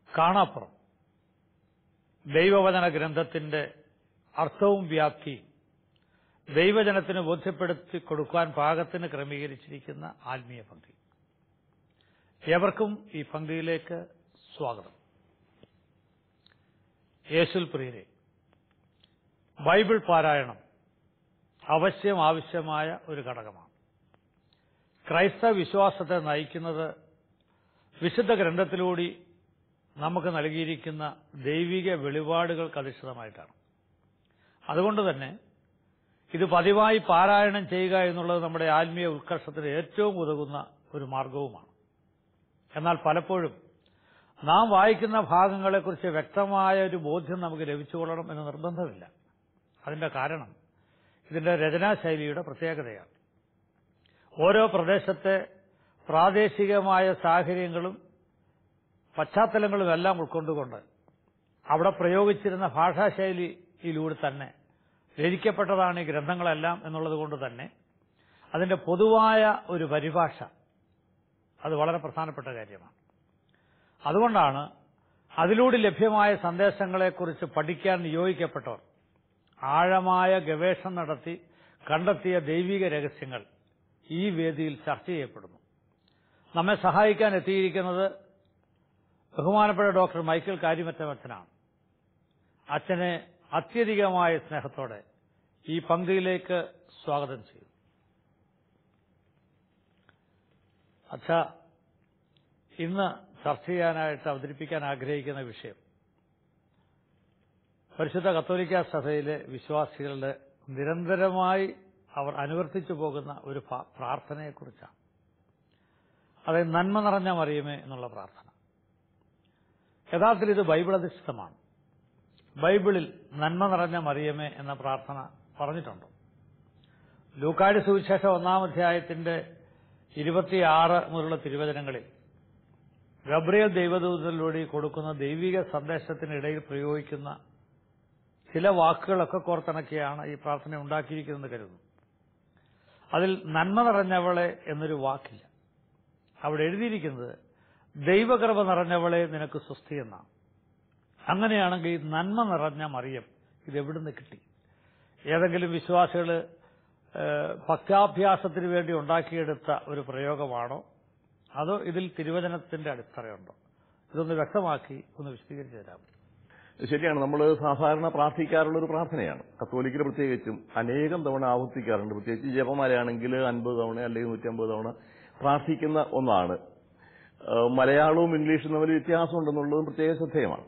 കാണാപ്പുറം ദൈവവചന ഗ്രന്ഥത്തിന്റെ അർത്ഥവും വ്യാപ്തിയും ദൈവജനത്തിന് ബോധ്യപ്പെടുത്തി കൊടുക്കാൻ പാകത്തിന് ക്രമീകരിച്ചിരിക്കുന്ന ആത്മീയ പങ്ക്തി ഏവർക്കും ഈ പങ്ക്തിയിലേക്ക് സ്വാഗതം യേശുൽ പ്രിയരെ ബൈബിൾ പാരായണം അവശ്യം ആവശ്യമായ ഒരു ഘടകമാണ് ക്രൈസ്തവ വിശ്വാസത്തെ നയിക്കുന്നത് വിശുദ്ധ ഗ്രന്ഥത്തിലൂടെ നമുക്ക് നൽകിയിരിക്കുന്ന ദൈവിക വെളിപാടുകൾക്ക് അധിഷ്ഠിതമായിട്ടാണ് അതുകൊണ്ട് തന്നെ ഇത് പതിവായി പാരായണം ചെയ്യുക എന്നുള്ളത് നമ്മുടെ ആത്മീയ ഉത്കർഷത്തിന് ഏറ്റവും ഉതകുന്ന ഒരു മാർഗവുമാണ് എന്നാൽ പലപ്പോഴും നാം വായിക്കുന്ന ഭാഗങ്ങളെക്കുറിച്ച് വ്യക്തമായ ഒരു ബോധ്യം നമുക്ക് ലഭിച്ചുകൊള്ളണം എന്ന് നിർബന്ധമില്ല അതിന്റെ കാരണം ഇതിന്റെ രചനാശൈലിയുടെ പ്രത്യേകതയാണ് ഓരോ പ്രദേശത്തെ പ്രാദേശികമായ സാഹചര്യങ്ങളും പശ്ചാത്തലങ്ങളും എല്ലാം ഉൾക്കൊണ്ടുകൊണ്ട് അവിടെ പ്രയോഗിച്ചിരുന്ന ഭാഷാശൈലിയിലൂടെ തന്നെ രചിക്കപ്പെട്ടതാണ് ഈ ഗ്രന്ഥങ്ങളെല്ലാം എന്നുള്ളത് കൊണ്ട് തന്നെ അതിന്റെ പൊതുവായ ഒരു പരിഭാഷ അത് വളരെ പ്രധാനപ്പെട്ട കാര്യമാണ് അതുകൊണ്ടാണ് അതിലൂടെ ലഭ്യമായ സന്ദേശങ്ങളെക്കുറിച്ച് പഠിക്കാൻ നിയോഗിക്കപ്പെട്ടവർ ആഴമായ ഗവേഷണം നടത്തി കണ്ടെത്തിയ ദൈവിക രഹസ്യങ്ങൾ ഈ വേദിയിൽ ചർച്ച ചെയ്യപ്പെടുന്നു നമ്മെ സഹായിക്കാൻ എത്തിയിരിക്കുന്നത് ബഹുമാനപ്പെട്ട ഡോക്ടർ മൈക്കിൾ കാര്യമറ്റമച്ചനാണ് അച്ഛനെ അത്യധികമായ സ്നേഹത്തോടെ ഈ പങ്ക്തിയിലേക്ക് സ്വാഗതം ചെയ്തു അച്ഛ ഇന്ന് ചർച്ച ചെയ്യാനായിട്ട് അവതരിപ്പിക്കാൻ ആഗ്രഹിക്കുന്ന വിഷയം പരിശുദ്ധ കത്തോലിക്ക സഭയിലെ വിശ്വാസികളുടെ നിരന്തരമായി അവർ അനുവർത്തിച്ചു പോകുന്ന ഒരു പ്രാർത്ഥനയെക്കുറിച്ചാണ് അതായത് നന്മ നിറഞ്ഞ മറിയമേ എന്നുള്ള പ്രാർത്ഥന യഥാർത്ഥത്തിൽ ഇത് ബൈബിൾ അധിഷ്ഠിതമാണ് ബൈബിളിൽ നന്മ നിറഞ്ഞ മറിയമേ എന്ന പ്രാർത്ഥന പറഞ്ഞിട്ടുണ്ട് ലൂക്കാടി സുവിശേഷം ഒന്നാം അധ്യായത്തിന്റെ ഇരുപത്തിയാറ് മുതലുള്ള തിരുവചനങ്ങളിൽ ഗബ്രിയൽ ദൈവദൂതനിലൂടെ കൊടുക്കുന്ന ദൈവിക സന്ദേശത്തിനിടയിൽ പ്രയോഗിക്കുന്ന ചില വാക്കുകളൊക്കെ കോർത്തിണക്കിയാണ് ഈ പ്രാർത്ഥന ഉണ്ടാക്കിയിരിക്കുന്നതെന്ന് കരുതുന്നു അതിൽ നന്മ നിറഞ്ഞവളെ എന്നൊരു വാക്കില്ല അവിടെ എഴുതിയിരിക്കുന്നത് ദൈവകൃപ നിറഞ്ഞവളെ നിനക്ക് സ്വസ്തി എന്നാണ് അങ്ങനെയാണെങ്കിൽ നന്മ നിറഞ്ഞ മറിയം ഇത് എവിടുന്ന് കിട്ടി ഏതെങ്കിലും വിശ്വാസികൾ ഭക്താഭ്യാസത്തിന് വേണ്ടി ഉണ്ടാക്കിയെടുത്ത ഒരു പ്രയോഗമാണോ അതോ ഇതിൽ തിരുവചനത്തിന്റെ അടിത്തറയുണ്ടോ ഇതൊന്ന് വ്യക്തമാക്കി ഒന്ന് വിശദീകരിച്ചു തരാമോ ശരിയാണ് നമ്മൾ സാധാരണ പ്രാർത്ഥിക്കാറുള്ള ഒരു പ്രാർത്ഥനയാണ് കത്തോലിക്കൽ പ്രത്യേകിച്ചും അനേകം തവണ ആവർത്തിക്കാറുണ്ട് പ്രത്യേകിച്ച് ജപമാലയാണെങ്കിൽ അൻപത് തവണ അല്ലെങ്കിൽ നൂറ്റമ്പത് തവണ പ്രാർത്ഥിക്കുന്ന ഒന്നാണ് മലയാളവും ഇംഗ്ലീഷും തമ്മിൽ വ്യത്യാസമുണ്ടെന്നുള്ളതും പ്രത്യേക ശ്രദ്ധേയമാണ്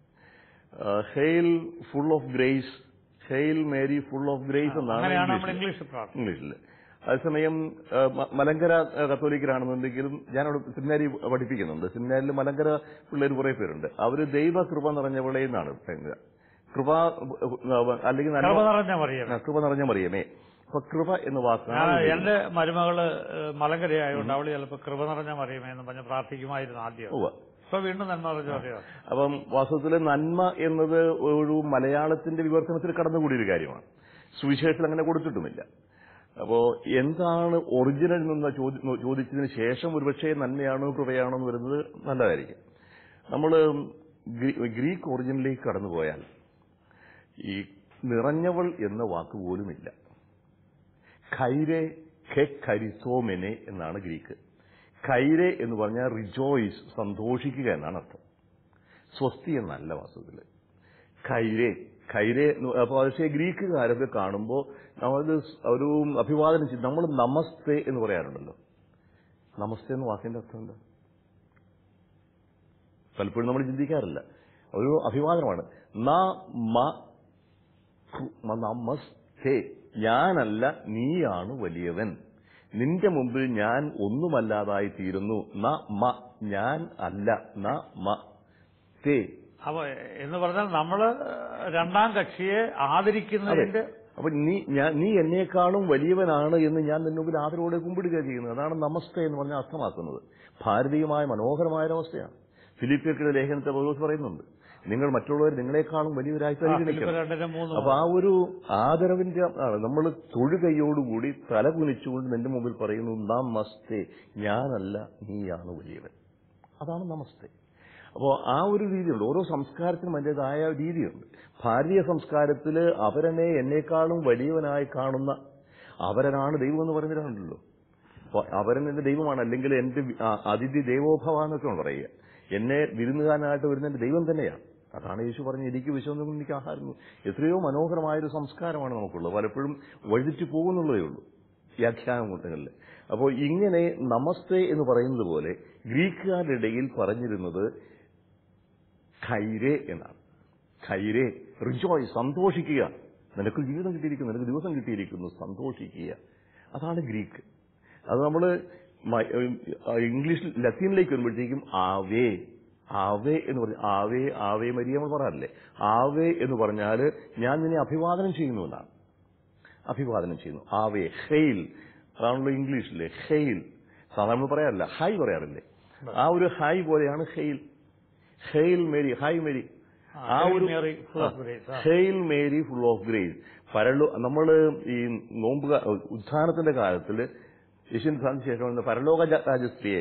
hail full of grace hail Mary full of grace എന്നാണ് ഇംഗ്ലീഷിൽ അതേസമയം മലങ്കര കത്തോലിക്കരാണെന്നുണ്ടെങ്കിലും ഞാനവിടെ സെമിനാരി പഠിപ്പിക്കുന്നുണ്ട് സെമിനാരിൽ മലങ്കര പിള്ളേർ കുറെ പേരുണ്ട് അവര് ദൈവ കൃപ നിറഞ്ഞവളെ എന്നാണ് പറയുന്നത് കൃപ അല്ലെങ്കിൽ കൃപ നിറഞ്ഞ മറിയമേ അപ്പൊ കൃപ എന്ന് വാക്കാണ് എന്റെ മരുമകള് മലങ്കരയായതുകൊണ്ട് അവള് ചിലപ്പോ കൃപ നിറഞ്ഞ മറിയമേ എന്ന് പറഞ്ഞ് പ്രാർത്ഥിക്കുമായിരുന്നു ആദ്യം ഇപ്പൊ വീണ്ടും നന്മ നിറഞ്ഞ മറിയോ അപ്പം വാസ്തവത്തില് നന്മ എന്നത് ഒരു മലയാളത്തിന്റെ വിവർത്തനത്തിൽ കടന്നുകൂടിയൊരു കാര്യമാണ് സുവിശേഷത്തിൽ അങ്ങനെ കൊടുത്തിട്ടുമില്ല അപ്പോ എന്താണ് ഒറിജിനൽ നിന്ന് ചോദിച്ചതിന് ശേഷം ഒരുപക്ഷെ നന്മയാണോ കൃപയാണോ എന്ന് വരുന്നത് നല്ലതായിരിക്കും നമ്മൾ ഗ്രീക്ക് ഒറിജിനിലേക്ക് കടന്നുപോയാൽ ഈ നിറഞ്ഞവൾ എന്ന വാക്ക് പോലുമില്ല ഖൈരെ ഖെ ഖരിസോമെനെ എന്നാണ് ഗ്രീക്ക് ഖൈരെ എന്ന് പറഞ്ഞാൽ റിജോയ്സ് സന്തോഷിക്കുക എന്നാണ് അർത്ഥം സ്വസ്തി എന്നല്ല വാസ്തവത്തിൽ ഖൈരെ ഖൈരെ അപ്പോൾ പക്ഷേ ഗ്രീക്കുകാരൊക്കെ കാണുമ്പോൾ നമ്മളത് ഒരു അഭിവാദനം ചെയ്യും നമ്മൾ നമസ്തേ എന്ന് പറയാറുണ്ടല്ലോ നമസ്തേ എന്ന് വാക്കിന്റെ അർത്ഥം എന്താ പലപ്പോഴും നമ്മൾ ചിന്തിക്കാറില്ല ഒരു അഭിവാദനമാണ് നമസ്തേ ഞാനല്ല നീയാണ് വലിയവൻ നിന്റെ മുമ്പിൽ ഞാൻ ഒന്നുമല്ലാതായി തീരുന്നു ന മ ഞാൻ അല്ല ന മ തേ അപ്പൊ എന്ന് പറഞ്ഞാൽ നമ്മള് രണ്ടാം കക്ഷിയെ ആദരിക്കുന്നതിന്റെ അപ്പൊ നീ ഞാൻ നീ എന്നേക്കാളും വലിയവനാണ് എന്ന് ഞാൻ നിന്റെ മുമ്പിൽ ആദരവോടെ കുമ്പിടുക ചെയ്യുന്നത് അതാണ് നമസ്തേ എന്ന് പറഞ്ഞാൽ അർത്ഥമാക്കുന്നത് ഭാരതീയമായ മനോഹരമായ ഒരവസ്ഥയാണ് ഫിലിപ്പിയർക്കിന്റെ ലേഖനത്തെ പൗലോസ് പറയുന്നുണ്ട് നിങ്ങൾ മറ്റുള്ളവർ നിങ്ങളെക്കാളും വലിയവരായി പരിഗണിക്കണം അപ്പൊ ആ ഒരു ആദരവിന്റെ നമ്മൾ തൊഴുകയോടുകൂടി തല കുനിച്ചുകൊണ്ട് നിന്റെ മുമ്പിൽ പറയുന്നു നമസ്തേ ഞാനല്ല നീയാണ് വലിയവൻ അതാണ് നമസ്തേ അപ്പോൾ ആ ഒരു രീതിയുണ്ട് ഓരോ സംസ്കാരത്തിനും അതിൻ്റെതായ രീതിയുണ്ട് ഭാരതീയ സംസ്കാരത്തിൽ അവരനെ എന്നേക്കാളും വലിയവനായി കാണുന്ന അവരനാണ് ദൈവം എന്ന് പറയുന്നവരുണ്ടല്ലോ അപ്പോൾ അവരൻ എന്റെ ദൈവമാണ് അല്ലെങ്കിൽ എന്റെ വി- ആ, അതിഥി ദേവോഭവ എന്നൊക്കെ പറയുക എന്നെ വിരുന്നുകാരനായിട്ട് വരുന്ന എന്റെ ദൈവം തന്നെയാണ് അതാണ് യേശു പറഞ്ഞ എനിക്ക് വിശ്വസം എനിക്ക് ആഹാരം എത്രയോ മനോഹരമായൊരു സംസ്കാരമാണ് നമുക്കുള്ളത് പലപ്പോഴും വഴിതിച്ചു പോകുന്നുള്ളതേ ഉള്ളൂ വ്യാഖ്യാനം കൊണ്ടുകളിൽ അപ്പോൾ ഇങ്ങനെ നമസ്തേ എന്ന് പറയുന്നത് പോലെ ഗ്രീക്കുകാരുടെ ഇടയിൽ പറഞ്ഞിരുന്നത് ഖൈരെ എന്നാണ് ഖൈരെ റിജോയ് സന്തോഷിക്കുക നിനക്ക് ജീവിതം കിട്ടിയിരിക്കുന്നു നിനക്ക് ദിവസം കിട്ടിയിരിക്കുന്നു സന്തോഷിക്കുക അതാണ് ഗ്രീക്ക് അത് നമ്മൾ ഇംഗ്ലീഷിൽ ലത്തീനിലേക്ക് വരുമ്പോഴത്തേക്കും ആവേ ആവേ എന്ന് പറഞ്ഞു ആവേ ആവേ മരിയ നമ്മൾ പറയാറില്ലേ ആവേ എന്ന് പറഞ്ഞാൽ ഞാൻ നിന്നെ അഭിവാദനം ചെയ്യുന്നു എന്നാണ് അഭിവാദനം ചെയ്യുന്നു ആവേ ഹെയിൽ അതാണല്ലോ ഇംഗ്ലീഷിലെ ഹെയിൽ സാധാരണ നമ്മൾ പറയാറില്ല ഹൈ പറയാറില്ലേ ആ ഒരു ഹൈ പോലെയാണ് hail hail Mary hi Mary ആ Hail ഒരു Mary, full of grace. ആ. Hail Mary full of grace പരലോ നമ്മൾ ഈ നോമ്പ് കാ- ഉത്ഥാനത്തിന്റെ കാലത്തിൽ യേശുവിൻ ഉത്ഥാനത്തിന് ശേഷം വന്ന പരലോക ജ- രാജസ്ത്രീയെ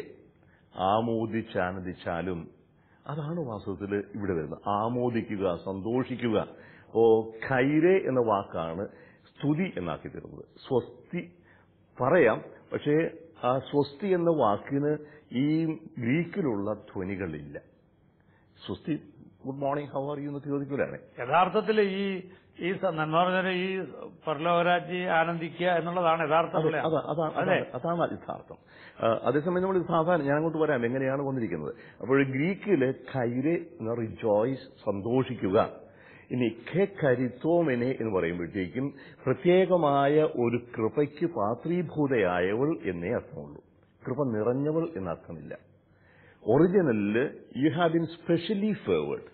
ആമോദിച്ചാനന്ദിച്ചാലും അതാണ് വാസ്തവത്തിൽ ഇവിടെ വരുന്നത് ആമോദിക്കുക സന്തോഷിക്കുക ഓ ഖൈരെ എന്ന വാക്കാണ് സ്തുതി എന്നാക്കി തരുന്നത് സ്വസ്തി പറയാം പക്ഷേ ആ സ്വസ്തി എന്ന വാക്കിന് ഈ ഗ്രീക്കിലുള്ള ധ്വനികളില്ല സ്വസ്തി good morning how are you എന്ന് ചോദിക്കലാണ് യഥാർത്ഥത്തിൽ ഈ ഈ സ- നന്മ പറഞ്ഞ ഈ പരലോകരാജി ആനന്ദിക്കുക എന്നുള്ളതാണ് യഥാർത്ഥത്തിലെ അതാ- അതാ- അതെ അതാണ് അതാണ് യഥാർത്ഥം ആ, അതേസമയം നമ്മൾ ഇത് സാധാരണ ഞാൻ അങ്ങോട്ട് പറയാം എങ്ങനെയാണ് വന്നിരിക്കുന്നത് അപ്പോൾ ഗ്രീക്കില് ഖൈരെ എന്ന റിജോയ്സ് സന്തോഷിക്കുക ഇനി ഖെ കരിത്തോമെനെ എന്ന് പറയുമ്പോഴത്തേക്കും പ്രത്യേകമായ ഒരു കൃപയ്ക്ക് പാത്രീഭൂതയായവൾ എന്നേ അർത്ഥമുള്ളൂ കൃപ നിറഞ്ഞവൾ എന്ന അർത്ഥമില്ല ഒറിജിനലില് you have been specially favoured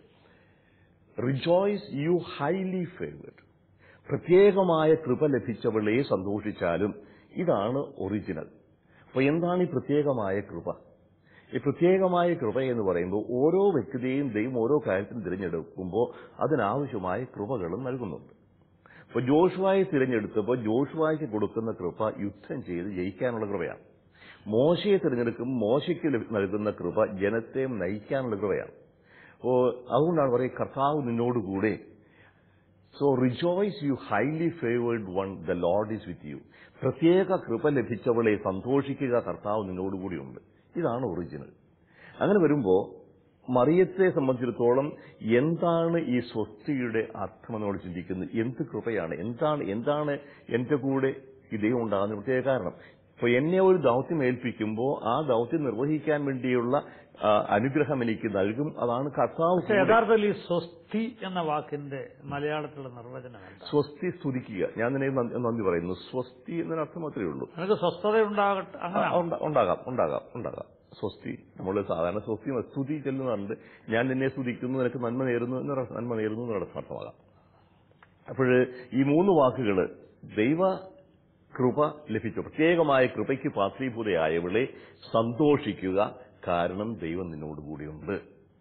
rejoice you highly favoured പ്രത്യേകമായ കൃപ ലഭിച്ചവളെ സന്തോഷിച്ചാലും ഇതാണ് ഒറിജിനൽ അപ്പൊ എന്താണ് ഈ പ്രത്യേകമായ കൃപ ഈ പ്രത്യേകമായ കൃപ എന്ന് പറയുമ്പോൾ ഓരോ വ്യക്തിയെയും ദൈവം ഓരോ കാര്യത്തിനും തിരഞ്ഞെടുക്കുമ്പോൾ അതിനാവശ്യമായ കൃപകളും നൽകുന്നുണ്ട് ഇപ്പൊ ജോഷുവായെ തിരഞ്ഞെടുത്തപ്പോൾ ജോഷുവായ്ക്ക് കൊടുക്കുന്ന കൃപ യുദ്ധം ചെയ്ത് ജയിക്കാനുള്ള കൃപയാണ് മോശയെ തിരഞ്ഞെടുക്കുമ്പോൾ മോശയ്ക്ക് ലഭി- നൽകുന്ന കൃപ ജനത്തെ നയിക്കാനുള്ള കൃപയാണ് അപ്പോ അതുകൊണ്ടാണ് പറയുക കർത്താവ് നിന്നോടുകൂടെ so rejoice you highly favoured one the Lord is with you പ്രത്യേക കൃപ ലഭിച്ചവളെ സന്തോഷിക്കുക കർത്താവ് നിന്നോടുകൂടിയുണ്ട് ഇതാണ് ഒറിജിനൽ അങ്ങനെ വരുമ്പോ മറിയത്തെ സംബന്ധിച്ചിടത്തോളം എന്താണ് ഈ സ്വസ്തിയുടെ അർത്ഥം നമ്മൾ ചിന്തിക്കുന്നത് എന്ത് കൃപയാണ് എന്താണ് എന്താണ് എന്റെ കൂടെ ഈ ദൈവം ഉണ്ടാകുന്ന പ്രത്യേക കാരണം അപ്പൊ എന്നെ ഒരു ദൗത്യം ഏൽപ്പിക്കുമ്പോൾ ആ ദൗത്യം നിർവഹിക്കാൻ വേണ്ടിയുള്ള ആ, അനുഗ്രഹം എനിക്ക് നൽകും അതാണ് കർത്താവ് പക്ഷെ യഥാർത്ഥത്തിൽ ഈ സ്വസ്തി എന്ന വാക്കിന്റെ മലയാളത്തിലുള്ള നിർവചനം എന്താ സ്വസ്തി സ്തുതിക്കുക ഞാൻ നിന്നെ നന്ദി നന്ദി പറയുന്നു സ്വസ്തി എന്നൊരർത്ഥം മാത്രമേ ഉള്ളൂ നിനക്ക് സ്വസ്ഥത ഉണ്ടാകട്ടെ അങ്ങനെ ആ, ഉണ്ട- ഉണ്ടാകാം ഉണ്ടാകാം ഉണ്ടാകാം സ്വസ്തി നമ്മൾ സാധാരണ സ്വസ്തി സ്തുതി ചെല്ലുന്നുണ്ട് ഞാൻ നിന്നെ സ്തുതിക്കുന്നു നിനക്ക് നന്മ നേരുന്നു എന്നൊരു നന്മ നേരുന്നു എന്നൊരു അർത്ഥമാകാം അപ്പോൾ ഈ മൂന്ന് വാക്കുകൾ ദൈവ കൃപ ലഭിച്ചു പ്രത്യേകമായ കൃപയ്ക്ക് പാത്രീഭൂതയായവളെ സന്തോഷിക്കുക കാരണം ദൈവം നിന്നോടുകൂടിയുണ്ട്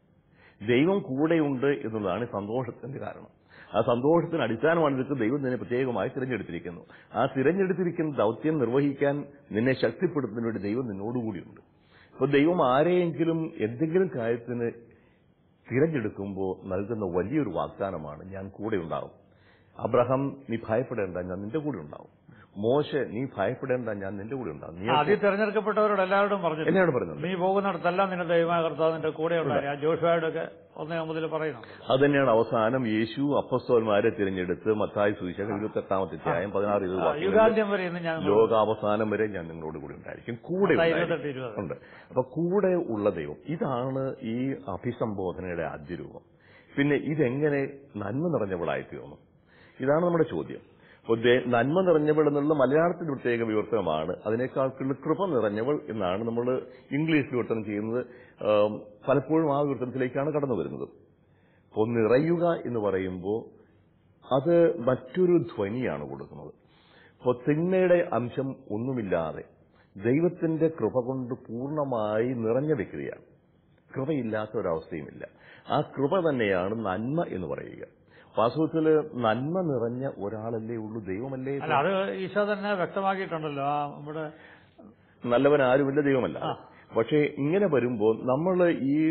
ദൈവം കൂടെയുണ്ട് എന്നുള്ളതാണ് ഈ സന്തോഷത്തിന്റെ കാരണം ആ സന്തോഷത്തിന് അടിസ്ഥാനമാണ് ഇതൊക്കെ ദൈവം നിന്നെ പ്രത്യേകമായി തിരഞ്ഞെടുത്തിരിക്കുന്നു ആ തിരഞ്ഞെടുത്തിരിക്കുന്ന ദൗത്യം നിർവഹിക്കാൻ നിന്നെ ശക്തിപ്പെടുത്തുന്നതിന് വേണ്ടി ദൈവം നിന്നോടുകൂടിയുണ്ട് അപ്പൊ ദൈവം ആരെയെങ്കിലും എന്തെങ്കിലും കാര്യത്തിന് തിരഞ്ഞെടുക്കുമ്പോൾ നൽകുന്ന വലിയൊരു വാഗ്ദാനമാണ് ഞാൻ കൂടെ ഉണ്ടാവും അബ്രഹാം നീ ഭയപ്പെടേണ്ട ഞാൻ നിന്റെ കൂടെ ഉണ്ടാവും മോശ നീ ഭയപ്പെടേണ്ട ഞാൻ നിന്റെ കൂടെ ഉണ്ടാവും നീ ആദ്യം തെരഞ്ഞെടുക്കപ്പെട്ടവരോട് എല്ലാവരോടും പറഞ്ഞു എന്നോട് പറയുന്നുണ്ട് നീ പോകുന്നിടത്തെല്ലാം നിന്റെ ദൈവമായ കർത്താവ് നിന്റെ കൂടെ ഉണ്ടായി ആ ജോഷുവായോടൊക്കെ ഒന്നേ മുതൽ പറയുന്നുണ്ട് അത് തന്നെയാണ് അവസാനം യേശു അപ്പസ്തോന്മാരെ തിരഞ്ഞെടുത്ത് മത്തായി സുവിശേഷം ഇരുപത്തെട്ടാമത്തെ അധ്യായം പതിനാറ് ഇരുപത് വാക്യങ്ങളിൽ യുഗാന്ത്യം വരെ ഇന്ന് ഞാൻ ലോകാവസാനം വരെ ഞാൻ നിങ്ങളോട് കൂടി ഉണ്ടായിരിക്കും കൂടെ മത്തായി ഉണ്ടായിരിക്കും. ഇരുപത്തെട്ട് ഇരുപത്. ഉണ്ട് അപ്പൊ കൂടെ ഉള്ള ദൈവം ഇതാണ് ഈ അഭിസംബോധനയുടെ ആദ്യ രൂപം പിന്നെ ഇതെങ്ങനെ നന്മ നിറഞ്ഞവളായി തീർന്നു ഇതാണ് നമ്മുടെ ചോദ്യം അപ്പോൾ ദേ- നന്മ നിറഞ്ഞവൾ എന്നുള്ള മലയാളത്തിൽ പ്രത്യേക വിവർത്തനമാണ് അതിനേക്കാൾ കൂടുതൽ കൃപ നിറഞ്ഞവൾ എന്നാണ് നമ്മൾ ഇംഗ്ലീഷ് വിവർത്തനം ചെയ്യുന്നത് ആം, പലപ്പോഴും ആ വിവർത്തനത്തിലേക്കാണ് കടന്നു വരുന്നത് അപ്പോൾ നിറയുക എന്ന് പറയുമ്പോൾ അത് മറ്റൊരു ധ്വനിയാണ് കൊടുക്കുന്നത് അപ്പോൾ തിന്മയുടെ അംശം ഒന്നുമില്ലാതെ ദൈവത്തിന്റെ കൃപ കൊണ്ട് പൂർണ്ണമായി നിറഞ്ഞ വ്യക്തിയാണ് കൃപയില്ലാത്ത ഒരവസ്ഥയുമില്ല ആ കൃപ തന്നെയാണ് നന്മ എന്ന് പറയുക വാസ്തവത്തിൽ നന്മ നിറഞ്ഞ ഒരാളല്ലേ ഉള്ളൂ ദൈവമല്ലേ അല്ല അത് ഈശോ തന്നെ വ്യക്തമാക്കിയിട്ടുണ്ടല്ലോ ആ നമ്മുടെ നല്ലവൻ ആരുമില്ല ദൈവമല്ല പക്ഷേ ഇങ്ങനെ വരുമ്പോൾ നമ്മൾ ഈ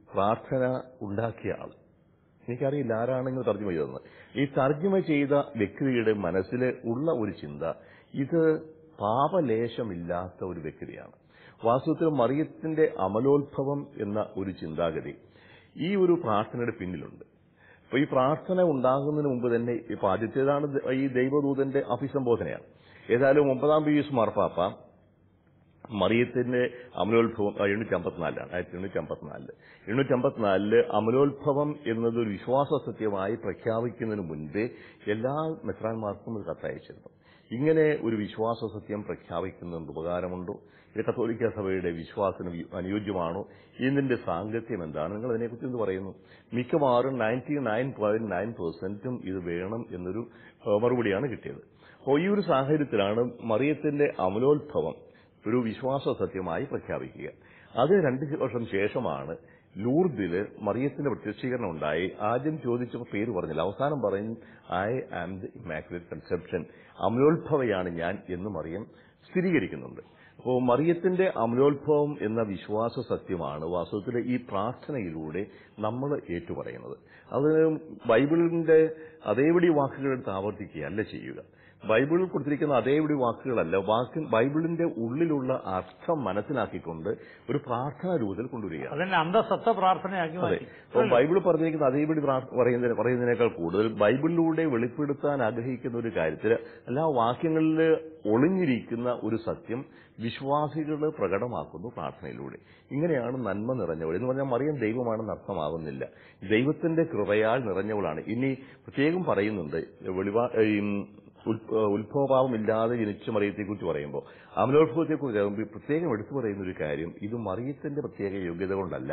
പ്രാർത്ഥന ഉണ്ടാക്കിയ ആൾ എനിക്കറിയില്ല ആരാണെങ്കിലും തർജ്ജമ ചെയ്തതെന്ന് ഈ തർജ്ജമ ചെയ്ത വ്യക്തിയുടെ മനസ്സിൽ ഉള്ള ഒരു ചിന്ത ഇത് പാപലേശമില്ലാത്ത ഒരു വ്യക്തിയാണ് വാസ്തവത്തിൽ മറിയത്തിന്റെ അമലോത്ഭവം എന്ന ഒരു ചിന്താഗതി ഈ ഒരു പ്രാർത്ഥനയുടെ പിന്നിലുണ്ട് അപ്പൊ ഈ പ്രാർത്ഥന ഉണ്ടാകുന്നതിന് മുമ്പ് തന്നെ ഇപ്പൊ ആദ്യത്തേതാണ് ഈ ദൈവദൂതന്റെ അഭിസംബോധനയാണ് ഏതായാലും ഒമ്പതാം പീയൂസ് മാർപ്പാപ്പ മറിയത്തിന്റെ അമലോത്ഭവം എണ്ണൂറ്റി അമ്പത്തിനാലിലാണ് ആയിരത്തി എണ്ണൂറ്റി അമ്പത്തിനാലില് എണ്ണൂറ്റി അമ്പത്തിനാലില് അമലോത്ഭവം എന്നതൊരു വിശ്വാസ സത്യമായി പ്രഖ്യാപിക്കുന്നതിന് മുൻപേ എല്ലാ മെത്രാന്മാർക്കും ഒരു കത്തയച്ചിരുന്നു ഇങ്ങനെ ഒരു വിശ്വാസ സത്യം പ്രഖ്യാപിക്കുന്നതുകൊണ്ട് ഉപകാരമുണ്ടോ ഇത് കത്തോലിക്ക സഭയുടെ വിശ്വാസത്തിന് വി- അനുയോജ്യമാണോ ഇതിന്റെ സാങ്കത്യം എന്താണ് നിങ്ങൾ അതിനെക്കുറിച്ച് എന്ത് പറയുന്നു മിക്കവാറും നയൻറ്റി നയൻ പോയിന്റ് നയൻ പെർസെന്റും ഇത് വേണം എന്നൊരു ഏഹ്, മറുപടിയാണ് കിട്ടിയത് അപ്പോൾ ഈ ഒരു സാഹചര്യത്തിലാണ് മറിയത്തിന്റെ അമലോത്ഭവം ഒരു വിശ്വാസ സത്യമായി പ്രഖ്യാപിക്കുക അത് രണ്ട് വർഷം ശേഷമാണ് ലൂർദില് മറിയത്തിന്റെ പ്രത്യക്ഷീകരണം ഉണ്ടായി ആദ്യം ചോദിച്ചപ്പോൾ പേര് പറഞ്ഞില്ല അവസാനം പറയും I am the immaculate conception അമലോത്ഭവയാണ് ഞാൻ എന്ന് മറിയം സ്ഥിരീകരിക്കുന്നുണ്ട് അപ്പോൾ മറിയത്തിന്റെ അമലോത്ഭവം എന്ന വിശ്വാസ സത്യമാണ് വാസ്തവത്തിൽ ഈ പ്രാർത്ഥനയിലൂടെ നമ്മൾ ഏറ്റുപറയുന്നത് അത് ബൈബിളിന്റെ അതേപടി വാക്കുകളെടുത്ത് ആവർത്തിക്കുകയല്ല ചെയ്യുക ബൈബിളിൽ കൊടുത്തിരിക്കുന്ന അതേപടി വാക്കുകളല്ല വാക്ക് ബൈബിളിന്റെ ഉള്ളിലുള്ള അർത്ഥം മനസ്സിലാക്കിക്കൊണ്ട് ഒരു പ്രാർത്ഥനാ രൂപത്തിൽ കൊണ്ടുവരികയാണ് അതിനെ അന്തസത്ത പ്രാർത്ഥനയാക്കി അതെ മാറ്റി അപ്പോൾ ബൈബിൾ പറഞ്ഞിരിക്കുന്ന അതേപടി പ്രാർത്ഥ- പറയുന്നതിന് പറയുന്നതിനേക്കാൾ കൂടുതൽ ബൈബിളിലൂടെ വെളിപ്പെടുത്താൻ ആഗ്രഹിക്കുന്ന ഒരു കാര്യത്തിൽ എല്ലാ വാക്യങ്ങളിൽ ഒളിഞ്ഞിരിക്കുന്ന ഒരു സത്യം വിശ്വാസികൾ പ്രകടമാക്കുന്നു പ്രാർത്ഥനയിലൂടെ ഇങ്ങനെയാണ് നന്മ നിറഞ്ഞവൾ എന്ന് പറഞ്ഞാൽ മറിയം ദൈവമാണെന്ന് അർത്ഥമാകുന്നില്ല ദൈവത്തിന്റെ കൃപയാൽ നിറഞ്ഞവളാണ് ഇനി പ്രത്യേകം പറയുന്നുണ്ട് വെളിവാ ഈ ഉൽ- ഉത്ഭവഭാവമില്ലാതെ ജനിച്ച മറിയത്തെക്കുറിച്ച് പറയുമ്പോൾ അമലോത്ഭവത്തെക്കുറിച്ച് പ്രത്യേകം എടുത്തു പറയുന്ന ഒരു കാര്യം ഇത് മറിയത്തിന്റെ പ്രത്യേക യോഗ്യത കൊണ്ടല്ല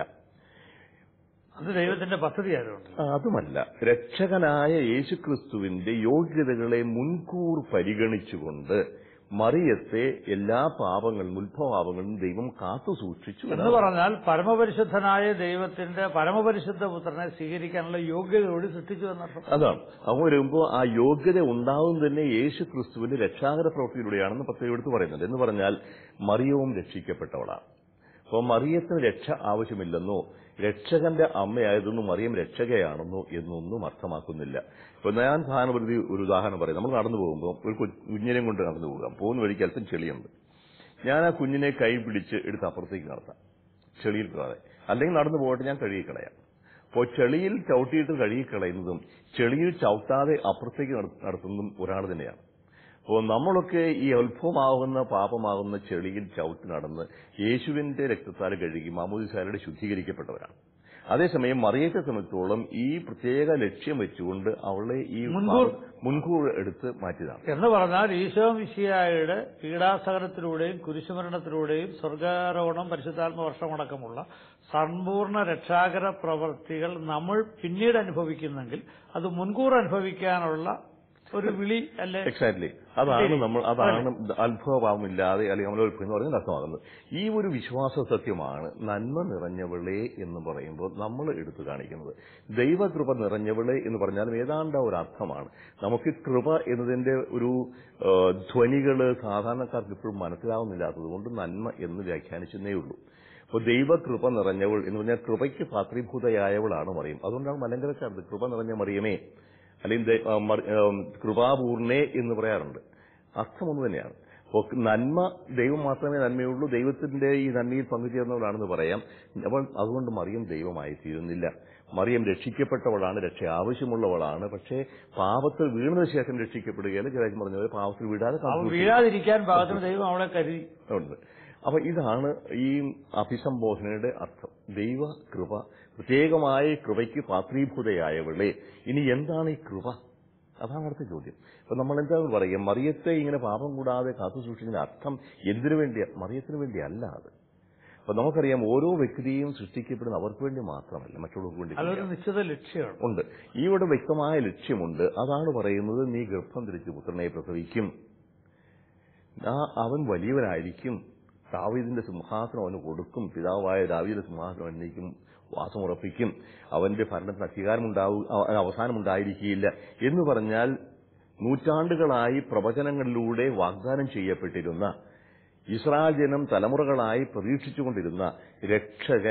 അത് ദൈവത്തിന്റെ പദ്ധതി ആയതുകൊണ്ട് ആ, അതുമല്ല രക്ഷകനായ യേശുക്രിസ്തുവിന്റെ യോഗ്യതകളെ മുൻകൂർ പരിഗണിച്ചുകൊണ്ട് മറിയത്തെ എല്ലാ പാപങ്ങളും ഉത്ഭവപാപങ്ങളും ദൈവം കാത്തു സൂക്ഷിച്ചു എന്ന് എന്നാണ്. പറഞ്ഞാൽ പരമപരിശുദ്ധനായ ദൈവത്തിന്റെ പരമപരിശുദ്ധ പുത്രനെ സ്വീകരിക്കാനുള്ള യോഗ്യത കൂടി സൃഷ്ടിച്ചു എന്നർത്ഥം അതാണ് അപ്പോൾ വരുമ്പോൾ ആ യോഗ്യത ഉണ്ടാവും തന്നെ യേശു ക്രിസ്തുവിന്റെ രക്ഷാകര പ്രവൃത്തിയിലൂടെയാണെന്ന് പ്രത്യേകം എടുത്ത് പറയുന്നുണ്ട് എന്ന് പറഞ്ഞാൽ മറിയവും രക്ഷിക്കപ്പെട്ടവളാണ് അപ്പോൾ മറിയത്തിന് രക്ഷ ആവശ്യമില്ലെന്നോ രക്ഷകന്റെ അമ്മയായതെന്നും മറിയം രക്ഷകയാണെന്നോ എന്നൊന്നും അർത്ഥമാക്കുന്നില്ല ഇപ്പൊ ഞാൻ സാധാരണപ്രതി ഒരു ഉദാഹരണം പറയും നമ്മൾ നടന്നു പോകുമ്പോൾ ഒരു കൊ- കുഞ്ഞിനെയും കൊണ്ട് നടന്നു പോകാം പോകുന്ന വഴിക്ക് അല്പം ചെളിയുണ്ട് ഞാൻ ആ കുഞ്ഞിനെ കൈ പിടിച്ച് എടുത്ത് അപ്പുറത്തേക്ക് നടത്താം ചെളിയിൽ കൂടാതെ അല്ലെങ്കിൽ നടന്നു പോകട്ടെ ഞാൻ കഴുകിക്കളയാം അപ്പോൾ ചെളിയിൽ ചവിട്ടിയിട്ട് കഴുകിക്കളയുന്നതും ചെളിയിൽ ചവിട്ടാതെ അപ്പുറത്തേക്ക് നട- നടത്തുന്നതും ഒരാൾ തന്നെയാണ് അപ്പോൾ നമ്മളൊക്കെ ഈ അത്ഭുതമാകുന്ന പാപമാകുന്ന ചെളിയിൽ ചവിട്ടി നടന്ന് യേശുവിന്റെ രക്തത്താൽ കഴുകി മാമോദിസാരുടെ ശുദ്ധീകരിക്കപ്പെട്ടവരാണ് അതേസമയം മറിയത്തെ സംബന്ധിച്ചോളം ഈ പ്രത്യേക ലക്ഷ്യം വെച്ചുകൊണ്ട് അവളെ ഈ മുൻകൂർ- പാപം മുൻകൂർ എടുത്ത് മാറ്റിയതാണ് എന്ന് പറഞ്ഞാൽ ഈശോ മിശിയായുടെ പീഡാസഹനത്തിലൂടെയും കുരിശുമരണത്തിലൂടെയും സ്വർഗാരോഹണം പരിശുദ്ധാത്മ വർഷമടക്കമുള്ള സമ്പൂർണ്ണ രക്ഷാകര പ്രവർത്തികൾ നമ്മൾ പിന്നീട് അനുഭവിക്കുന്നെങ്കിൽ അത് മുൻകൂർ അനുഭവിക്കാനുള്ള ഒരു വിളി അല്ലെ എക്സാക്ട്ലി അതാണ് നമ്മൾ അതാണ് അത്ഭുതഭാവമില്ലാതെ അല്ലെങ്കിൽ അമലോത്ഭവം എന്ന് പറയുന്നത് അർത്ഥമാകുന്നത് ഈ ഒരു വിശ്വാസ സത്യമാണ് നന്മ നിറഞ്ഞവളെ എന്ന് പറയുമ്പോൾ നമ്മൾ എടുത്തു കാണിക്കുന്നത് ദൈവകൃപ നിറഞ്ഞവളെ എന്ന് പറഞ്ഞാലും ഏതാണ്ട് ഒരു അർത്ഥമാണ് നമുക്ക് കൃപ എന്നതിന്റെ ഒരു ആ, ധ്വനികള് സാധാരണക്കാർക്ക് ഇപ്പോഴും മനസ്സിലാവുന്നില്ലാത്തത് കൊണ്ട് നന്മ എന്ന് വ്യാഖ്യാനിച്ചെന്നേ ഉള്ളൂ അപ്പോൾ ദൈവകൃപ നിറഞ്ഞവൾ എന്ന് പറഞ്ഞാൽ കൃപയ്ക്ക് പാത്രീഭൂതയായവളാണ് മറിയും അതുകൊണ്ടാണ് മലങ്കരക്കാരത് കൃപ നിറഞ്ഞ മറിയമേ അല്ലെങ്കിൽ ദൈ- ആ, മറി- ആ, കൃപാപൂർണേ എന്ന് പറയാറുണ്ട് അർത്ഥം ഒന്ന് തന്നെയാണ് അപ്പോൾ നന്മ ദൈവം മാത്രമേ നന്മയുള്ളൂ ദൈവത്തിന്റെ ഈ നന്മയിൽ പങ്കുചേർന്നവളാണെന്ന് പറയാം അപ്പോൾ അതുകൊണ്ട് മറിയം ദൈവമായി തീരുന്നില്ല മറിയം രക്ഷിക്കപ്പെട്ടവളാണ് രക്ഷ ആവശ്യമുള്ളവളാണ് പക്ഷേ പാപത്തിൽ വീണതിന് ശേഷം രക്ഷിക്കപ്പെടുകയല്ല ചില പറഞ്ഞ പാപത്തിൽ വീഴാതെ അവൻ കാത്തു വീഴാതിരിക്കാൻ പാകത്തിന് ദൈവം അവളെ കരുതി ഉണ്ട് അപ്പൊ ഇതാണ് ഈ അഭിസംബോധനയുടെ അർത്ഥം ദൈവ കൃപ പ്രത്യേകമായ കൃപയ്ക്ക് പാത്രീഭൂതയായവളെ ഇനി എന്താണ് ഈ കൃപ അതാണ് അടുത്ത ചോദ്യം അപ്പൊ നമ്മൾ എന്താണ് പറയുക മറിയത്തെ ഇങ്ങനെ പാപം കൂടാതെ കാത്തു സൂക്ഷിക്കുന്ന അർത്ഥം എന്തിനു വേണ്ടിയാ മറിയത്തിന് വേണ്ടി അല്ല അത് അപ്പൊ നമുക്കറിയാം ഓരോ വ്യക്തിയും സൃഷ്ടിക്കപ്പെടുന്ന അവർക്ക് വേണ്ടി മാത്രമല്ല മറ്റുള്ളവർക്ക് വേണ്ടി അതൊരു കൂടിയാണ്. നിശ്ചിത ലക്ഷ്യമാണ് ഉണ്ട് ഇവിടെ വ്യക്തമായ ലക്ഷ്യമുണ്ട് അതാണ് പറയുന്നത് നീ ഗർഭം ധരിച്ച് പുത്രനെ പ്രസവിക്കും ആ അവൻ വലിയവനായിരിക്കും ദാവീദിന്റെ സിംഹാസനം അവന് കൊടുക്കും പിതാവായ ദാവീദിന്റെ സിംഹാസനം എന്നേക്കും വാസമുറപ്പിക്കും അവന്റെ ഭരണത്തിന് അധികാരമുണ്ടാവും അവ- അവസാനമുണ്ടായിരിക്കുകയില്ല എന്ന് പറഞ്ഞാൽ നൂറ്റാണ്ടുകളായി പ്രവചനങ്ങളിലൂടെ വാഗ്ദാനം ചെയ്യപ്പെട്ടിരുന്ന ഇസ്രായേൽ ജനം തലമുറകളായി പ്രതീക്ഷിച്ചുകൊണ്ടിരുന്ന രക്ഷകൻ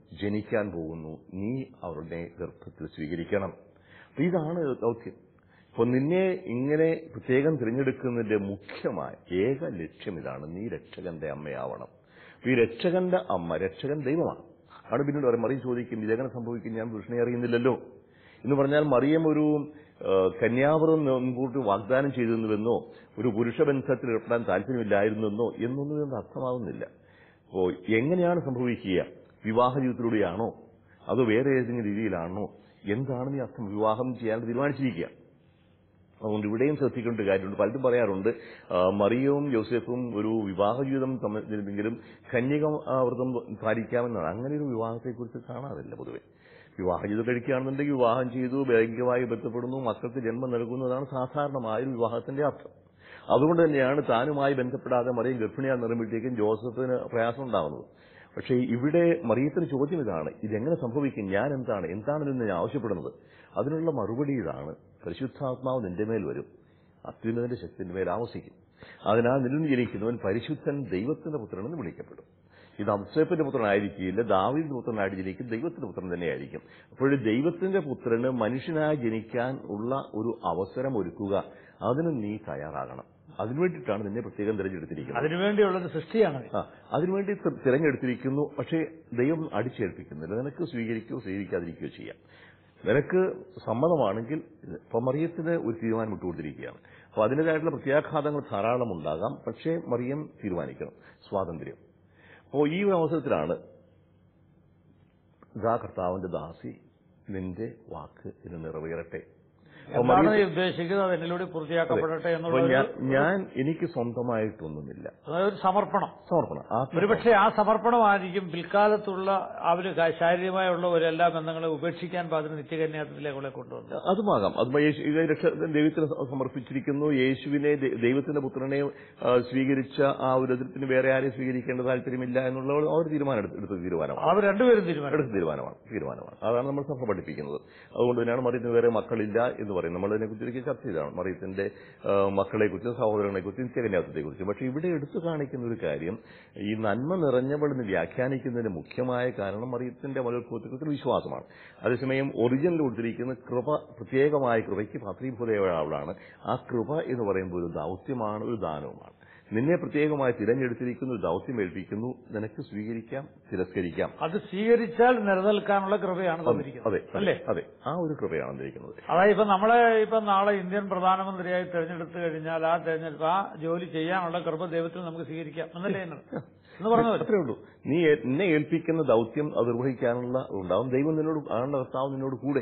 ജനിക്കാൻ പോകുന്നു നീ അവരുടെ ഗർഭത്തിൽ സ്വീകരിക്കണം അപ്പൊ ഇതാണ് ദൗത്യം അപ്പൊ നിന്നെ ഇങ്ങനെ പ്രത്യേകം തിരഞ്ഞെടുക്കുന്നതിന്റെ മുഖ്യമായ ഏക ലക്ഷ്യം ഇതാണ് നീ രക്ഷകന്റെ അമ്മയാവണം അപ്പൊ ഈ രക്ഷകന്റെ അമ്മ രക്ഷകൻ ദൈവമാണ് ആണ് പിന്നീട് പറയും മറിയം ചോദിക്കും ഇതെങ്ങനെ സംഭവിക്കും ഞാൻ പുരുഷനെ അറിയുന്നില്ലല്ലോ എന്ന് പറഞ്ഞാൽ മറിയം ഒരു ആ, കന്യാവ്രതം മുൻകൂട്ടി വാഗ്ദാനം ചെയ്തിരുന്നുവെന്നോ ഒരു പുരുഷബന്ധത്തിൽ ഏർപ്പെടാൻ താല്പര്യമില്ലായിരുന്നെന്നോ എന്നൊന്നും ഇതിന്റെ അർത്ഥമാകുന്നില്ല അപ്പോ എങ്ങനെയാണ് സംഭവിക്കുക വിവാഹ ജീവിതത്തിലൂടെയാണോ അതോ വേറെ ഏതെങ്കിലും രീതിയിലാണോ എന്താണ് നീ അർത്ഥം വിവാഹം ചെയ്യാൻ തീരുമാനിച്ചിരിക്കുക അതുകൊണ്ട് ഇവിടെയും ശ്രദ്ധിക്കേണ്ട കാര്യമുണ്ട് പലരും പറയാറുണ്ട് ആ, മറിയവും യോസെഫും ഒരു വിവാഹ ജീവിതം തമ്മിലെങ്കിലും കന്യക ആ, വ്രതം പാലിക്കാമെന്നാണ് അങ്ങനെ ഒരു വിവാഹത്തെക്കുറിച്ച് കാണാറില്ല പൊതുവെ വിവാഹ ജീവിതം കഴിക്കുകയാണെന്നുണ്ടെങ്കിൽ വിവാഹം ചെയ്തു ലൈംഗികമായി ബന്ധപ്പെടുന്നു മക്കൾക്ക് ജന്മം നൽകുന്നതാണ് സാധാരണമായ ഒരു വിവാഹത്തിന്റെ അർത്ഥം അതുകൊണ്ട് തന്നെയാണ് താനുമായി ബന്ധപ്പെടാതെ മറിയം ഗർഭിണിയാൽ നിറയുമ്പോഴത്തേക്കും ജോസഫിന് പ്രയാസം ഉണ്ടാകുന്നത് പക്ഷേ ഇവിടെ മറിയത്തിന് ചോദ്യം ഇതാണ് ഇതെങ്ങനെ സംഭവിക്കും ഞാൻ എന്താണ് എന്താണ് ഇതിന് ഞാൻ ആവശ്യപ്പെടുന്നത് അതിനുള്ള മറുപടി ഇതാണ് പരിശുദ്ധാത്മാവ് നിന്റെ മേൽ വരും അത്യുന്നതിന്റെ ശക്തിന്റെ മേൽ ആവസിക്കും അതിനാൽ നിന്നിൽ ജനിക്കുന്നവൻ പരിശുദ്ധൻ ദൈവത്തിന്റെ പുത്രനെന്ന് വിളിക്കപ്പെടും ഇത് അബ്സേപ്പിന്റെ പുത്രനായിരിക്കില്ല ദാവീദിന്റെ പുത്രനായിട്ട് ജനിക്കും ദൈവത്തിന്റെ പുത്രൻ തന്നെയായിരിക്കും അപ്പോൾ ദൈവത്തിന്റെ പുത്രന് മനുഷ്യനായി ജനിക്കാൻ ഉള്ള ഒരു അവസരം ഒരുക്കുക അതിന് നീ തയ്യാറാകണം അതിനുവേണ്ടിയിട്ടാണ് നിന്നെ പ്രത്യേകം തിരഞ്ഞെടുത്തിരിക്കുന്നത് അതിനുവേണ്ടിയുള്ളൊരു സൃഷ്ടിയാണ് ആ അതിനുവേണ്ടി തി- തിരഞ്ഞെടുത്തിരിക്കുന്നു പക്ഷേ ദൈവം അടിച്ചേൽപ്പിക്കുന്നില്ല നിനക്ക് സ്വീകരിക്കുകയോ സ്വീകരിക്കാതിരിക്കുകയോ ചെയ്യാം നിനക്ക് സമ്മതമാണെങ്കിൽ ഇപ്പൊ മറിയത്തിന് ഒരു തീരുമാനം വിട്ടുകൊടുത്തിരിക്കുകയാണ് അപ്പൊ അതിൻ്റെതായിട്ടുള്ള പ്രത്യാഘാതങ്ങൾ ധാരാളം ഉണ്ടാകാം പക്ഷേ മറിയം തീരുമാനിക്കണം സ്വാതന്ത്ര്യം അപ്പോൾ ഈ ഒരു അവസരത്തിലാണ് ഇതാ കർത്താവിന്റെ ദാസി നിന്റെ വാക്ക് ഇത് നിറവേറട്ടെ അപ്പൊ എന്താണ് മറിയത്തിന് നീ ഉദ്ദേശിക്കുന്നത് അത് എന്നിലൂടെ പൂർത്തിയാക്കപ്പെടട്ടെ എന്നുള്ള അപ്പൊ ഒരു- ഞാൻ- ഞാൻ എനിക്ക് സ്വന്തമായിട്ടൊന്നുമില്ല അതായത് ഒരു സമർപ്പണം സമർപ്പണം ആത്മ ഒരുപക്ഷെ ആ സമർപ്പണമായിരിക്കും പിൽക്കാലത്തുള്ള അവര് ക- ശാരീരികമായുള്ള ഒരു എല്ലാ ബന്ധങ്ങളെ ഉപേക്ഷിക്കാൻ പാതിന് നിത്യകന്യാത്വത്തിലേക്കുള്ള കൊണ്ടുവന്നത് അതുമാകാം അത് യേശു ഇത് രക്ഷ ദൈവത്തിന് സമർപ്പിച്ചിരിക്കുന്നു യേശുവിനെ ദൈ- ദൈവത്തിന്റെ പുത്രനെ ആ, സ്വീകരിച്ച ആ ഒരു എതിർപ്പിന് വേറെ ആരെയും സ്വീകരിക്കേണ്ട താല്പര്യമില്ല എന്നുള്ള ആ ഒരു തീരുമാനം എടുത്ത എടുത്ത തീരുമാനമാണ് അവർ രണ്ടുപേരും തീരുമാനം എടുത്ത തീരുമാനമാണ് തീരുമാനമാണ് അതാണ് നമ്മൾ സഭ പഠിപ്പിക്കുന്നത് അതുകൊണ്ട് തന്നെയാണ് മറിയത്തിന് വേറെ മക്കളില്ല എന്ന് പറയും നമ്മൾ അതിനെക്കുറിച്ച് ചർച്ച ചെയ്തതാണ് മറിയത്തിന്റെ ആ, മക്കളെക്കുറിച്ചും സഹോദരങ്ങളെക്കുറിച്ചും നിത്യകന്യാസത്തെക്കുറിച്ചും പക്ഷെ ഇവിടെ എടുത്തു കാണിക്കുന്ന ഒരു കാര്യം ഈ നന്മ നിറഞ്ഞവളെന്ന് വ്യാഖ്യാനിക്കുന്നതിന് മുഖ്യമായ കാരണം മറിയത്തിന്റെ മലർക്കുറിച്ച് വിശ്വാസമാണ് അതേസമയം ഒറിജിനൽ കൊടുത്തിരിക്കുന്ന കൃപ പ്രത്യേകമായ കൃപയ്ക്ക് ഭദ്രീഭൂതയാണ് ആ കൃപ എന്ന് പറയുമ്പോൾ ഒരു ദൗത്യമാണ് ഒരു ദാനവുമാണ് നിന്നെ പ്രത്യേകമായി തിരഞ്ഞെടുത്തിരിക്കുന്നു ഒരു ദൗത്യം ഏൽപ്പിക്കുന്നു നിനക്ക് സ്വീകരിക്കാം തിരസ്കരിക്കാം അത് സ്വീകരിച്ചാൽ നിലനിൽക്കാനുള്ള കൃപയാണ് തന്നിരിക്കുന്നത് അതെ അല്ലേ അതെ ആ ഒരു കൃപയാണ് തന്നിരിക്കുന്നത് അതായത് ഇപ്പൊ നമ്മളെ ഇപ്പൊ നാളെ ഇന്ത്യൻ പ്രധാനമന്ത്രിയായി തെരഞ്ഞെടുത്തു കഴിഞ്ഞാൽ ആ തെരഞ്ഞെടുപ്പ് ആ ജോലി ചെയ്യാനുള്ള കൃപ ദൈവത്തിൽ നമുക്ക് സ്വീകരിക്കാം എന്നല്ലേ അതിനർത്ഥം? എന്ന് പറഞ്ഞു വരും അത്രേ ഉള്ളൂ നീ ഏ- നിന്നെ ഏൽപ്പിക്കുന്ന ദൗത്യം അത് നിർവഹിക്കാനുള്ള ഉണ്ടാവും ദൈവം നിന്നോട് ആളുടെ കർത്താവ് നിന്നോട് കൂടെ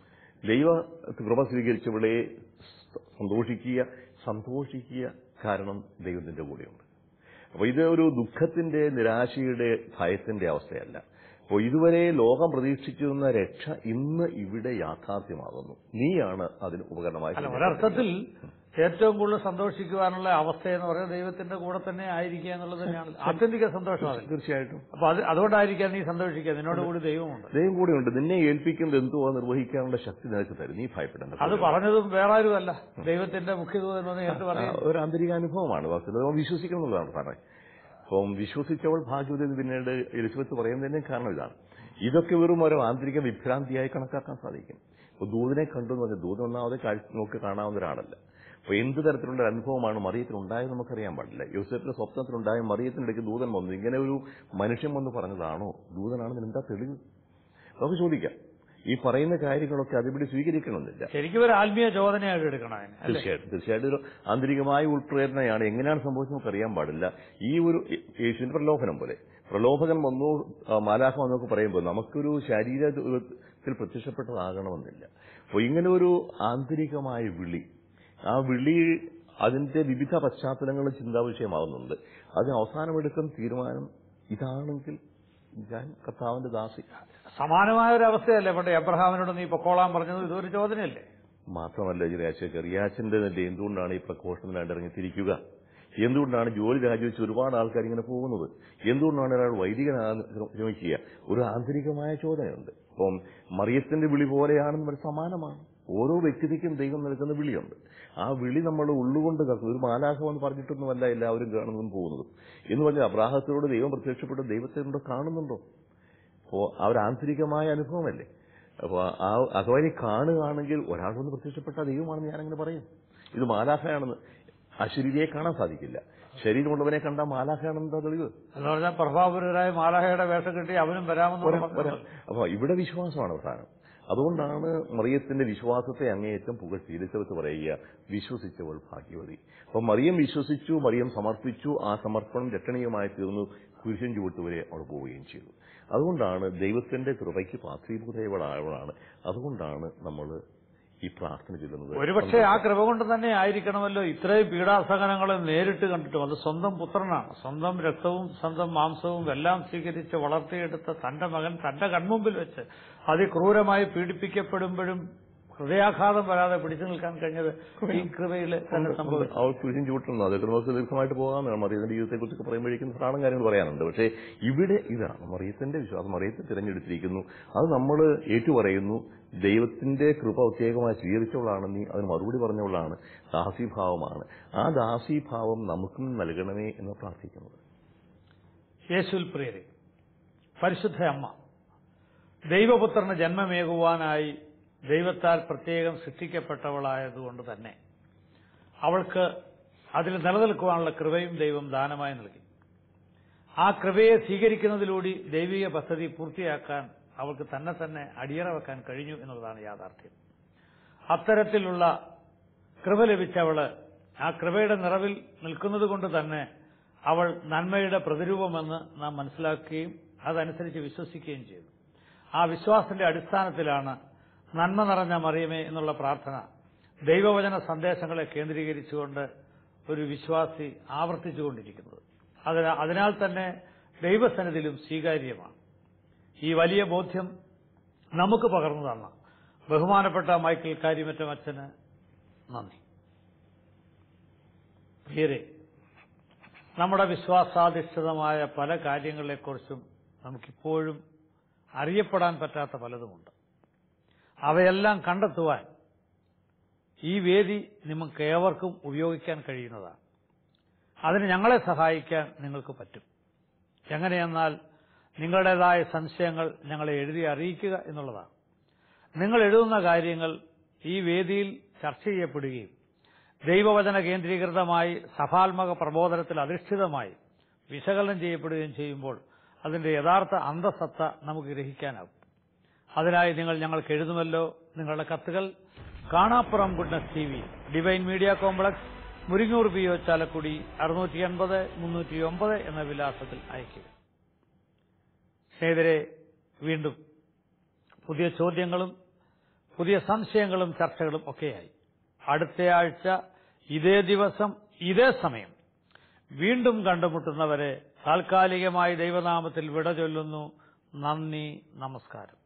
ദൈവ കൃപ സ്വീകരിച്ചവളെ സ- സന്തോഷിക്കുക സന്തോഷിക്കുക കാരണം ദൈവത്തിന്റെ കൂടെയുണ്ട് അപ്പൊ ഇത് ഒരു ദുഃഖത്തിന്റെ നിരാശയുടെ ഭയത്തിന്റെ അവസ്ഥയല്ല അപ്പോൾ ഇതുവരെ ലോകം പ്രതീക്ഷിച്ചിരുന്ന രക്ഷ ഇന്ന് ഇവിടെ യാഥാർത്ഥ്യമാകുന്നു നീയാണ് അതിന് ഉപകരണമായി അല്ല ഒരർത്ഥത്തിൽ ഏറ്റവും കൂടുതൽ സന്തോഷിക്കുവാനുള്ള അവസ്ഥ എന്ന് പറയുന്നത് ദൈവത്തിന്റെ കൂടെ തന്നെ ആയിരിക്കുക എന്നുള്ളത് തന്നെയാണ് ആത്യന്തിക സന്തോഷം അതിൽ തീർച്ചയായിട്ടും അപ്പൊ അത് അതുകൊണ്ടായിരിക്കാം നീ സന്തോഷിക്കുക നിന്നോട് കൂടി ദൈവമുണ്ട് ദൈവം കൂടെയുണ്ട് നിന്നെ ഏൽപ്പിക്കുന്നത് എന്തോ അത് നിർവഹിക്കാനുള്ള ശക്തി നിനക്ക് തരും നീ ഭയപ്പെടേണ്ട അത് പറഞ്ഞതും വേറെ ആരുമല്ല ദൈവത്തിന്റെ മുഖ്യതൂതൻ എന്ന് നേരിട്ട് ആ, പറയും ഒരു ആന്തരിക അനുഭവമാണ് വാസ്തവത്തിൽ നമ്മൾ വിശ്വസിക്കണം എന്നുള്ളതാണ് പറഞ്ഞത് അപ്പം വിശ്വസിച്ചവൾ ഭാഗ്യവതി എന്ന് പിന്നീട് എലിസബത്ത് പറയുന്നതിന്റെ കാരണം ഇതാണ് ഇതൊക്കെ വെറും ഒരു ആന്തരിക വിഭ്രാന്തിയായി കണക്കാക്കാൻ സാധിക്കും ഇപ്പൊ ദൂതനെ കണ്ടു എന്ന് പറഞ്ഞാൽ ദൂതൻ ഒന്നാമതെ കാഴ്ച നോക്കി കാണാവുന്ന ഒരാളല്ല അപ്പൊ എന്ത് തരത്തിലുള്ള ഒരു അനുഭവമാണ് മറിയത്തിന് ഉണ്ടായത് നമുക്കറിയാൻ പാടില്ല യൂസഫിന്റെ സ്വപ്നത്തിലുണ്ടായ മറിയത്തിനിടയ്ക്ക് ദൂതൻ വന്നു ഇങ്ങനെ ഒരു മനുഷ്യൻ വന്ന് പറഞ്ഞതാണോ ദൂതനാണെന്ന് എന്താ തെളിവ് നമുക്ക് ചോദിക്കാം ഈ പറയുന്ന കാര്യങ്ങളൊക്കെ അതുപടി സ്വീകരിക്കണമെന്നില്ല ശരിക്കും ഒരു ആത്മീയ ചോദനയായിട്ട് എടുക്കണം അതിനെ അല്ലേ തീർച്ചയായിട്ടും തീർച്ചയായിട്ടും ഒരു ആന്തരികമായ ഉൾപ്രേരണയാണ് എങ്ങനെയാണ് സംഭവിച്ചത് നമുക്ക് അറിയാൻ പാടില്ല ഈ ഒരു യേശുവിന്റെ പ്രലോഭനം പോലെ പ്രലോഭനം വന്നു ആ, മാലാഖ വന്നൊക്കെ പറയുമ്പോൾ നമുക്കൊരു ശരീരത്തിൽ പ്രത്യക്ഷപ്പെട്ടതാകണമെന്നില്ല അപ്പോൾ ഇങ്ങനെ ഒരു ആന്തരികമായ വിളി ആ വിളി അതിന്റെ വിവിധ പശ്ചാത്തലങ്ങളും ചിന്താ വിഷയമാകുന്നുണ്ട് അതിന് അവസാനമെടുക്കുന്ന തീരുമാനം ഇതാണെങ്കിൽ ഞാൻ കർത്താവിന്റെ ദാസി സമാനമായ ഒരു അവസ്ഥയല്ലേ പണ്ട് എബ്രഹാമിനോട് നീ പൊക്കോളാൻ പറഞ്ഞത് ഇതൊരു ചോദനയല്ലേ മാത്രമല്ല ചെറിയാച്ച ചെറിയാച്ചന്റെ നില എന്തുകൊണ്ടാണ് ഈ പ്രഘോഷണത്തിനായിട്ട് ഇറങ്ങിത്തിരിക്കുക എന്തുകൊണ്ടാണ് ജോലി രാജിവെച്ച് ഒരുപാട് ആൾക്കാർ ഇങ്ങനെ പോകുന്നത് എന്തുകൊണ്ടാണ് ഒരാൾ വൈദികനാകാൻ ശ്രമിക്കുക ഒരു ആന്തരികമായ ചോദനയുണ്ട് അപ്പം മറിയത്തിന്റെ വിളി പോലെയാണെന്ന് ഒരു സമാനമാണ് ഓരോ വ്യക്തിക്കും ദൈവം നൽകുന്ന വിളിയുണ്ട് ആ വിളി നമ്മൾ ഉള്ളുകൊണ്ട് കേൾക്കുന്നു ഒരു മാലാഹ എന്ന് പറഞ്ഞിട്ടൊന്നുമല്ല എല്ലാവരും കാണുന്നതും പോകുന്നതും എന്ന് പറഞ്ഞാൽ അബ്രാഹത്തിനോട് ദൈവം പ്രത്യക്ഷപ്പെട്ട് ദൈവത്തെ ഇവിടെ കാണുന്നുണ്ടോ അപ്പോൾ ആ ഒരു ആന്തരികമായ അനുഭവമല്ലേ അപ്പോൾ ആ അതുവഴി കാണുകയാണെങ്കിൽ ഒരാൾ വന്ന് പ്രത്യക്ഷപ്പെട്ട ദൈവമാണെന്ന് ഞാനങ്ങനെ പറയും ഇത് മാലാഖയാണെന്ന് അശരീരിയെ കാണാൻ സാധിക്കില്ല ശരീരമുള്ളവനെ കണ്ട മാലാഖയാണെന്ന് തെളിവ് എന്ന് പറഞ്ഞാൽ പ്രഭാപുരരായ മാലാഹയുടെ വേഷം കിട്ടി അവനും വരാമെന്ന് വരാം, പറഞ്ഞു. വരാം. അപ്പൊ ഇവിടെ വിശ്വാസമാണ് പ്രധാനം അതുകൊണ്ടാണ് മറിയത്തിന്റെ വിശ്വാസത്തെ അങ്ങേയറ്റം പുകഴ്ത്തി എലിസബത്ത് പറയുക വിശ്വസിച്ചവൾ ഭാഗ്യവതി അപ്പൊ മറിയം വിശ്വസിച്ചു മറിയം സമർപ്പിച്ചു ആ സമർപ്പണം രക്ഷണീയമായി തീർന്നു കുരിശൻ ചുവട്ടുവരെ അവൾ പോവുകയും ചെയ്തു അതുകൊണ്ടാണ് ദൈവത്തിന്റെ കൃപയ്ക്ക് പാത്രീഭൂതയവളായവളാണ് അതുകൊണ്ടാണ് നമ്മൾ ഈ പ്രാർത്ഥന ചൊല്ലുന്നത് ഒരുപക്ഷെ ആ കൃപ കൊണ്ട് തന്നെ ആയിരിക്കണമല്ലോ ഇത്രയും പീഡാസഹനങ്ങളെ നേരിട്ട് കണ്ടിട്ടും അത് സ്വന്തം പുത്രനാണ് സ്വന്തം രക്തവും സ്വന്തം മാംസവും എല്ലാം സ്വീകരിച്ച് വളർത്തിയെടുത്ത തന്റെ മകൻ തന്റെ കൺമുമ്പിൽ വെച്ച് അതിക്രൂരമായി പീഡിപ്പിക്കപ്പെടുമ്പോഴും ഹൃദയാഘാതം വരാതെ പിടിച്ചു നിൽക്കാൻ കഴിഞ്ഞത് ഈ കൃപയിൽ തന്നെ സംഭവിച്ചു അവൾ കുരിശൻ ചൂട്ടുന്നു അത് നമുക്ക് ദീർഘമായിട്ട് പോകാമെന്നാണ് മറിയത്തിന്റെ ജീവിതത്തെക്കുറിച്ച് പറയുമ്പോഴേക്കും ധാരാളം കാര്യങ്ങൾ പറയാനുണ്ട് പക്ഷേ ഇവിടെ ഇതാണ് മറിയത്തിന്റെ വിശ്വാസം മറിയത്തെ തിരഞ്ഞെടുത്തിരിക്കുന്നു അത് നമ്മൾ ഏറ്റുപറയുന്നു ദൈവത്തിന്റെ കൃപ പ്രത്യേകമായി സ്വീകരിച്ചവളാണ് നീ അതിന് മറുപടി പറഞ്ഞവളാണ് ദാസീഭാവമാണ് ആ ദാസീഭാവം നമുക്കും നൽകണമേ എന്ന് പ്രാർത്ഥിക്കുന്നത് യേശുൽ പ്രിയരെ പരിശുദ്ധ അമ്മ ദൈവപുത്രന് ജന്മമേകുവാനായി ദൈവത്താൽ പ്രത്യേകം സൃഷ്ടിക്കപ്പെട്ടവളായതുകൊണ്ട് തന്നെ അവൾക്ക് അതിൽ നിലനിൽക്കുവാനുള്ള കൃപയും ദൈവം ദാനമായി നൽകി ആ കൃപയെ സ്വീകരിക്കുന്നതിലൂടെ ദൈവിക പദ്ധതി പൂർത്തിയാക്കാൻ അവൾക്ക് തന്നെ തന്നെ അടിയറ വെക്കാൻ കഴിഞ്ഞു എന്നുള്ളതാണ് യാഥാർത്ഥ്യം അത്തരത്തിലുള്ള കൃപ ലഭിച്ചവള് ആ കൃപയുടെ നിറവിൽ നിൽക്കുന്നത് കൊണ്ട് തന്നെ അവൾ നന്മയുടെ പ്രതിരൂപമെന്ന് നാം മനസ്സിലാക്കുകയും അതനുസരിച്ച് വിശ്വസിക്കുകയും ചെയ്തു ആ വിശ്വാസത്തിന്റെ അടിസ്ഥാനത്തിലാണ് നന്മ നിറഞ്ഞ മറിയമേ എന്നുള്ള പ്രാർത്ഥന ദൈവവചന സന്ദേശങ്ങളെ കേന്ദ്രീകരിച്ചുകൊണ്ട് ഒരു വിശ്വാസി ആവർത്തിച്ചുകൊണ്ടിരിക്കുന്നത് അതിന- അതിനാൽ തന്നെ ദൈവസന്നിധിയിലും സ്വീകാര്യമാണ് ഈ വലിയ ബോധ്യം നമുക്ക് പകർന്നു തന്ന ബഹുമാനപ്പെട്ട മൈക്കിൾ കാര്യമറ്റം അച്ഛന് നന്ദി പ്രിയരെ നമ്മുടെ വിശ്വാസാധിഷ്ഠിതമായ പല കാര്യങ്ങളെക്കുറിച്ചും നമുക്കിപ്പോഴും അറിയപ്പെടാൻ പറ്റാത്ത പലതുമുണ്ട് അവയെല്ലാം കണ്ടെത്തുവാൻ ഈ വേദി നിങ്ങൾക്ക് ഏവർക്കും ഉപയോഗിക്കാൻ കഴിയുന്നതാണ് അതിന് ഞങ്ങളെ സഹായിക്കാൻ നിങ്ങൾക്ക് പറ്റും എങ്ങനെയെന്നാൽ നിങ്ങളുടേതായ സംശയങ്ങൾ ഞങ്ങളെ എഴുതി അറിയിക്കുക എന്നുള്ളതാണ് നിങ്ങൾ എഴുതുന്ന കാര്യങ്ങൾ ഈ വേദിയിൽ ചർച്ച ചെയ്യപ്പെടുകയും ദൈവവചന കേന്ദ്രീകൃതമായി സഭാത്മക പ്രബോധനത്തിൽ അധിഷ്ഠിതമായി വിശകലനം ചെയ്യപ്പെടുകയും ചെയ്യുമ്പോൾ അതിന്റെ യഥാർത്ഥ അന്തസത്ത നമുക്ക് ഗ്രഹിക്കാനാവും അതിനായി നിങ്ങൾ ഞങ്ങൾക്ക് എഴുതുമല്ലോ നിങ്ങളുടെ കത്തുകൾ കാണാപ്പുറം goodness T V divine media complex Muringoor P O Chalakudy അറുന്നൂറ്റി എൺപത് മുന്നൂറ്റി ഒമ്പത് എന്ന വിലാസത്തിൽ അയയ്ക്കുക സ്നേഹിതരെ വീണ്ടും പുതിയ ചോദ്യങ്ങളും പുതിയ സംശയങ്ങളും ചർച്ചകളും ഒക്കെയായി അടുത്തയാഴ്ച ഇതേ ദിവസം ഇതേ സമയം വീണ്ടും കണ്ടുമുട്ടുന്നവരെ താൽക്കാലികമായി ദൈവനാമത്തിൽ വിട ചൊല്ലുന്നു നന്ദി നമസ്കാരം